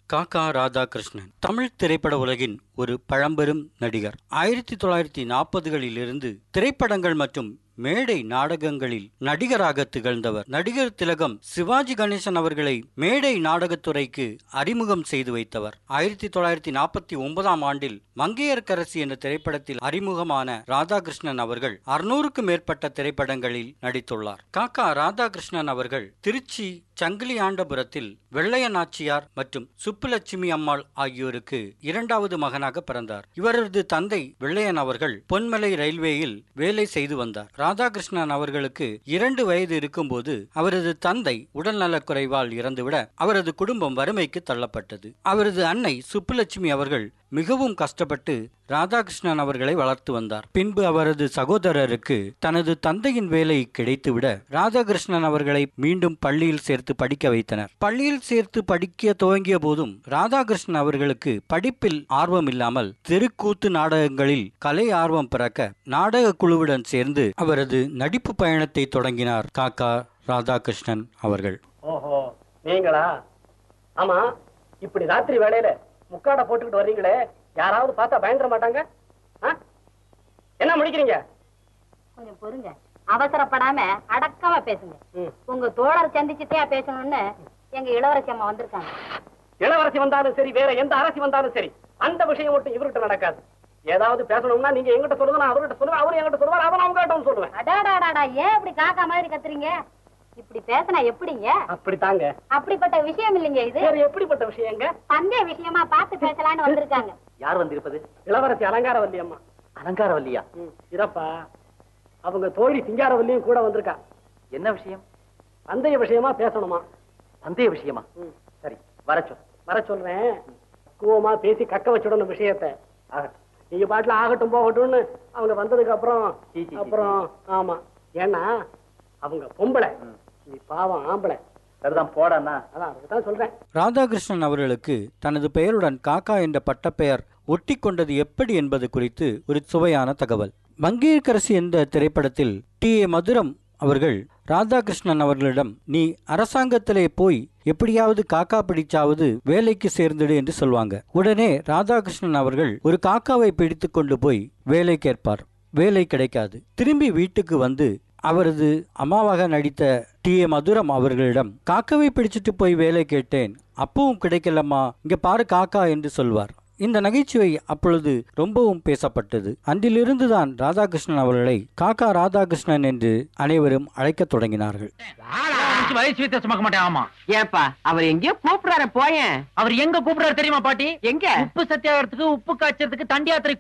காகா ராதாகிருஷ்ணன் தமிழ் திரைப்பட உலகின் ஒரு பழம்பெரும் நடிகர் ஆயிரத்தி தொள்ளாயிரத்தி நாற்பதுகளிலிருந்து திரைப்படங்கள் மற்றும் மேடை நாடகங்களில் நடிகராக திகழ்ந்தவர் நடிகர் திலகம் சிவாஜி கணேசன் அவர்களை மேடை நாடகத்துறைக்கு அறிமுகம் செய்து வைத்தவர் ஆயிரத்தி தொள்ளாயிரத்தி நாற்பத்தி ஒன்பதாம் ஆண்டில் மங்கையர்க்கரசி என்ற திரைப்படத்தில் அறிமுகமான ராதாகிருஷ்ணன் அவர்கள் அறுநூறுக்கும் மேற்பட்ட திரைப்படங்களில் நடித்துள்ளார் காக்கா ராதாகிருஷ்ணன் அவர்கள் திருச்சி சங்கிலி ஆண்டபுரத்தில் வெள்ளைய நாச்சியார் மற்றும் சுப்புலட்சுமி அம்மாள் ஆகியோருக்கு இரண்டாவது மகனாக பிறந்தார் இவரது தந்தை வெள்ளையன் அவர்கள் பொன்மலை ரயில்வேயில் வேலை செய்து வந்தார் ராதாகிருஷ்ணன் அவர்களுக்கு இரண்டு வயது இருக்கும்போது அவரது தந்தை உடல்நலக் குறைவால் இறந்துவிட அவரது குடும்பம் வறுமைக்கு தள்ளப்பட்டது அவரது அன்னை சுப்புலட்சுமி அவர்கள் மிகவும் கஷ்டப்பட்டு ராதாகிருஷ்ணன் அவர்களை வளர்த்து வந்தார் பின்பு அவரது சகோதரருக்கு தனது தந்தையின் வேலை கிடைத்துவிட ராதாகிருஷ்ணன் அவர்களை மீண்டும் பள்ளியில் சேர்த்து படிக்க வைத்தனர் பள்ளியில் சேர்த்து படிக்க துவங்கிய போதும் ராதாகிருஷ்ணன் அவர்களுக்கு படிப்பில் ஆர்வம் இல்லாமல் தெருக்கூத்து நாடகங்களில் கலை ஆர்வம் பிறக்க நாடக குழுவுடன் சேர்ந்து அவரது நடிப்பு பயணத்தை தொடங்கினார் காக்கா ராதாகிருஷ்ணன் அவர்கள் ஓஹோ நீங்களா ஆமா இப்படி ராத்திரி வேளையில முக்காட போட்டுக்கிட்டு வர்றீங்களே யாராவது பார்த்தா பயந்துட மாட்டாங்க ஆ? என்ன முடிக்கிறீங்க கொஞ்சம் பொறுங்க அவசரப்படாம அடக்கமா பேசுங்க ம். உங்க தோழர் சந்திச்சுட்டே பேசணும்னு எங்க இளவரசி அம்மா வந்திருக்காங்க இளவரசி வந்தாலும் சரி வேற எந்த அரசி வந்தாலும் சரி அந்த விஷயம் மட்டும் இவர்கிட்ட நடக்காது ஏதாவது பேசணும்னா நீங்க எங்கிட்ட சொல்லுங்க நான் அவர்கிட்ட சொல்லுவேன் அவரு என்கிட்ட சொல்லுவார் அதை நான் உங்ககிட்ட சொல்லுவேன் அடாடாடாடா ஏன் இப்படி காக்கா மாதிரி கத்துறீங்க இப்படி பேசினா எப்படிங்க அப்படித்தாங்க அப்படிப்பட்ட விஷயம் இல்லைங்க இது வேற எப்படிப்பட்ட விஷயங்க சந்தே விஷயமா பார்த்து பேசலாம்னு வந்திருக்காங்க யார் வந்திருப்பது இளவரசி அலங்காரவல்லி அம்மா அலங்காரவல்லியா ம், இதப்பா அவங்க தோழி சிங்காரவல்லியும் கூட வந்திருக்கா என்ன விஷயம் பந்தய விஷயமா பேசணுமா பந்தய விஷயமா ம். சரி வர சொல் வர சொல்றேன் கூவமா பேசி கக்க வச்சிடணும் விஷயத்த ஆகட்டும் நீங்க பாட்டுல ஆகட்டும் போகட்டும்னு அவங்க வந்ததுக்கு அப்புறம் சீ, சீ, சீ, அப்புறம் ஆமா ஏன்னா அவங்க பொம்பளை ம். நீ பாவம் ஆம்பளை சரிதான் போடாண்ணா அதான் அதுதான் சொல்றேன் ராதாகிருஷ்ணன் அவர்களுக்கு தனது பெயருடன் காக்கா என்ற பட்டப்பெயர் ஒட்டி கொண்டது எப்படி என்பது குறித்து ஒரு சுவையான தகவல் மங்கையர்க்கரசி என்ற திரைப்படத்தில் டி ஏ மதுரம் அவர்கள் ராதாகிருஷ்ணன் அவர்களிடம் நீ அரசாங்கத்திலே போய் எப்படியாவது காக்கா பிடிச்சாவது வேலைக்கு சேர்ந்துடு என்று சொல்வாங்க உடனே ராதாகிருஷ்ணன் அவர்கள் ஒரு காக்காவை பிடித்து கொண்டு போய் வேலை கேட்பார் வேலை கிடைக்காது திரும்பி வீட்டுக்கு வந்து அவரது அம்மாவாக நடித்த டி ஏ மதுரம் அவர்களிடம் காக்காவை பிடிச்சிட்டு போய் வேலை கேட்டேன் அப்பவும் கிடைக்கலம்மா இங்க பாரு காக்கா என்று சொல்வார் இந்த நகைச்சுவை அப்பொழுது ரொம்பவும் பேசப்பட்டது அன்றிலிருந்துதான் ராதாகிருஷ்ணன் அவர்களை காக்கா ராதாகிருஷ்ணன் என்று அனைவரும் அழைக்கத் தொடங்கினார்கள் வயசு வித்தியாசமாக்க மாட்டேன் ஆமா ஏப்பா அவர் எங்கேயோ கூப்பிடுறாரு போயேன் அவர் எங்க கூப்பிடுறாரு தெரியுமா பாட்டி எங்க உப்பு சத்தியாகிறதுக்கு உப்பு காய்ச்சறதுக்கு தண்டி யாத்திரை